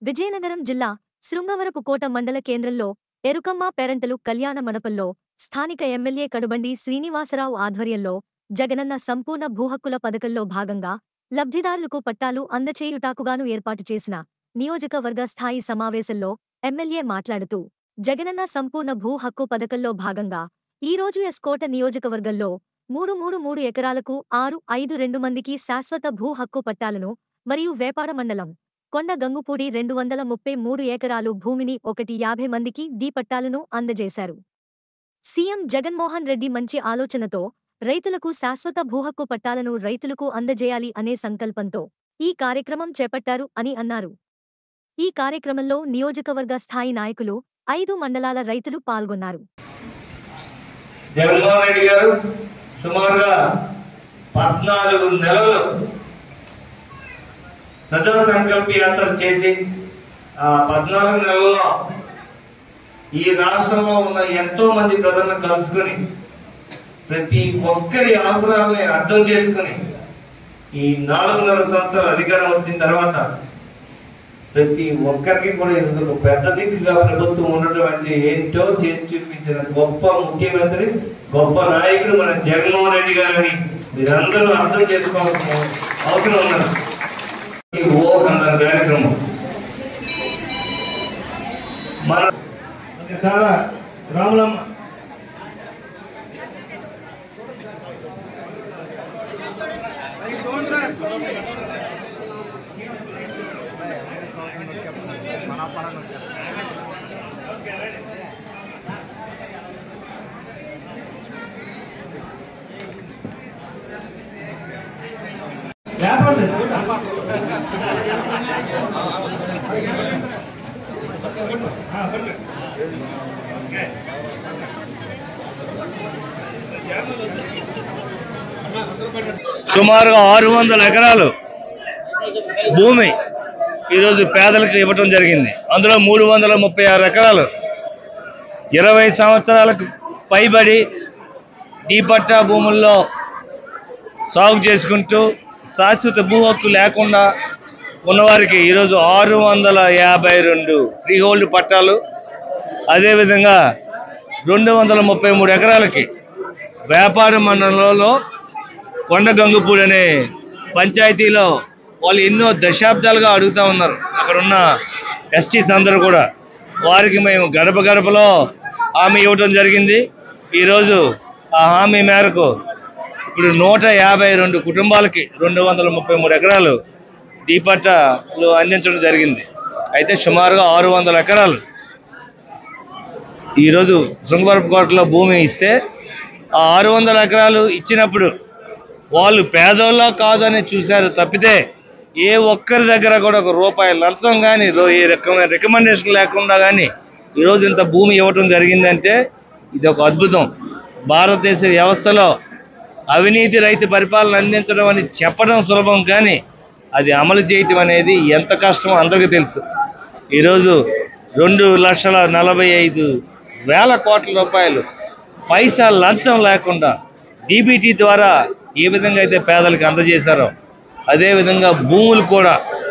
విజయనగరం జిల్లా శృంగవరపుకోట మండల కేంద్రంలో ఎరుకమ్మ పెరంటలు కళ్యాణ మండపంలో స్థానిక ఎమ్మెల్యే కడుబండి శ్రీనివాసరావు ఆధ్వర్యంలో జగనన్న సంపూర్ణ భూహక్కుల పథకంలో భాగంగా లబ్ధిదారులకు పట్టాలు అందచేయుటాకుగాను ఏర్పాటు చేసిన నియోజకవర్గ స్థాయి సమావేశంలో ఎమ్మెల్యే మాట్లాడుతూ జగనన్న సంపూర్ణ భూ హక్కు పథకంలో భాగంగా ఈరోజు ఎస్కోట నియోజకవర్గంలో మూడు మూడు మూడు ఎకరాలకు ఆరు ఐదు రెండు మందికి శాశ్వత భూ హక్కు పట్టాలను మరియు వేపాడ మండలం కొండ గంగుపూడి రెండు వందల ముప్పై మూడు ఎకరాలు భూమిని ఒకటి యాభై మందికి డి పట్టాలను అందజేశారు సీఎం జగన్మోహన్ రెడ్డి మంచి ఆలోచనతో రైతులకు శాశ్వత భూహక్కు పట్టాలను రైతులకు అందజేయాలి అనే సంకల్పంతో ఈ కార్యక్రమం చేపట్టారు అని అన్నారు ఈ కార్యక్రమంలో నియోజకవర్గ స్థాయి నాయకులు ఐదు మండలాల రైతులు పాల్గొన్నారు జగన్మోహన్ రెడ్డి గారు సుమారుగా పద్నాలుగు నెలలు ప్రజా సంకల్ప యాత్ర చేసి ఆ పద్నాలుగు నెలల్లో ఈ రాష్ట్రంలో ఉన్న ఎంతో మంది ప్రజలను కలుసుకుని ప్రతి ఒక్కరి అవసరాలని అర్థం చేసుకుని ఈ నాలుగున్నర సంవత్సరాల అధికారం వచ్చిన తర్వాత ప్రతి ఒక్కరికి కూడా ఈరోజు ఒక పెద్ద దిక్కుగా ప్రభుత్వం ఉండటం అంటే ఏంటో చేసి చూపించిన గొప్ప ముఖ్యమంత్రి గొప్ప నాయకుడు మన జగన్మోహన్ రెడ్డి గారని మీరందరూ అర్థం చేసుకోవాల్సిన అవసరం ఉన్నది ఈ ఓ కందన కార్యక్రమం మన చాలా రాములమ్మ లేపండి సుమారుగా ఆరు వందల ఎకరాలు భూమి ఈరోజు పేదలకు ఇవ్వటం జరిగింది అందులో మూడు వందల ముప్పై ఆరు ఎకరాలు ఇరవై సంవత్సరాలకు పైబడి డీపట్టా భూముల్లో సాగు చేసుకుంటూ శాశ్వత భూ హక్కు లేకుండా ఉన్నవారికి ఈరోజు ఆరు వందల యాభై రెండు ఫ్రీ హోల్డ్ పట్టాలు అదేవిధంగా రెండు వందల ముప్పై మూడు ఎకరాలకి వ్యాపార మండలంలో కొండ గంగుపూడి అనే పంచాయతీలో వాళ్ళు ఎన్నో దశాబ్దాలుగా అడుగుతా ఉన్నారు అక్కడ ఉన్న ఎస్టీస్ అందరూ కూడా వారికి మేము గడప గడపలో హామీ ఇవ్వడం జరిగింది ఈరోజు ఆ హామీ మేరకు ఇప్పుడు నూట యాభై రెండు కుటుంబాలకి రెండు వందల ముప్పై మూడు ఎకరాలు డీపట్టాలు అందించడం జరిగింది అయితే సుమారుగా ఆరు వందల ఎకరాలు ఈరోజు శృంగవరపుకోటలో భూమి ఇస్తే ఆ ఆరు వందల ఎకరాలు ఇచ్చినప్పుడు వాళ్ళు పేదోళ్ళ కాదని చూశారు తప్పితే ఏ ఒక్కరి దగ్గర కూడా ఒక రూపాయి లంచం కానీ ఏ రకమైన రికమెండేషన్ లేకుండా కానీ ఈరోజు ఇంత భూమి ఇవ్వటం జరిగిందంటే ఇది ఒక అద్భుతం భారతదేశ వ్యవస్థలో అవినీతి రైతు పరిపాలన అందించడం అని చెప్పడం సులభం కానీ అది అమలు చేయటం అనేది ఎంత కష్టమో అందరికీ తెలుసు ఈరోజు రెండు లక్షల నలభై ఐదు వేల కోట్ల రూపాయలు పైసా లంచం లేకుండా డీబీటీ ద్వారా ఏ విధంగా అయితే పేదలకు అందజేశారో అదేవిధంగా భూములు కూడా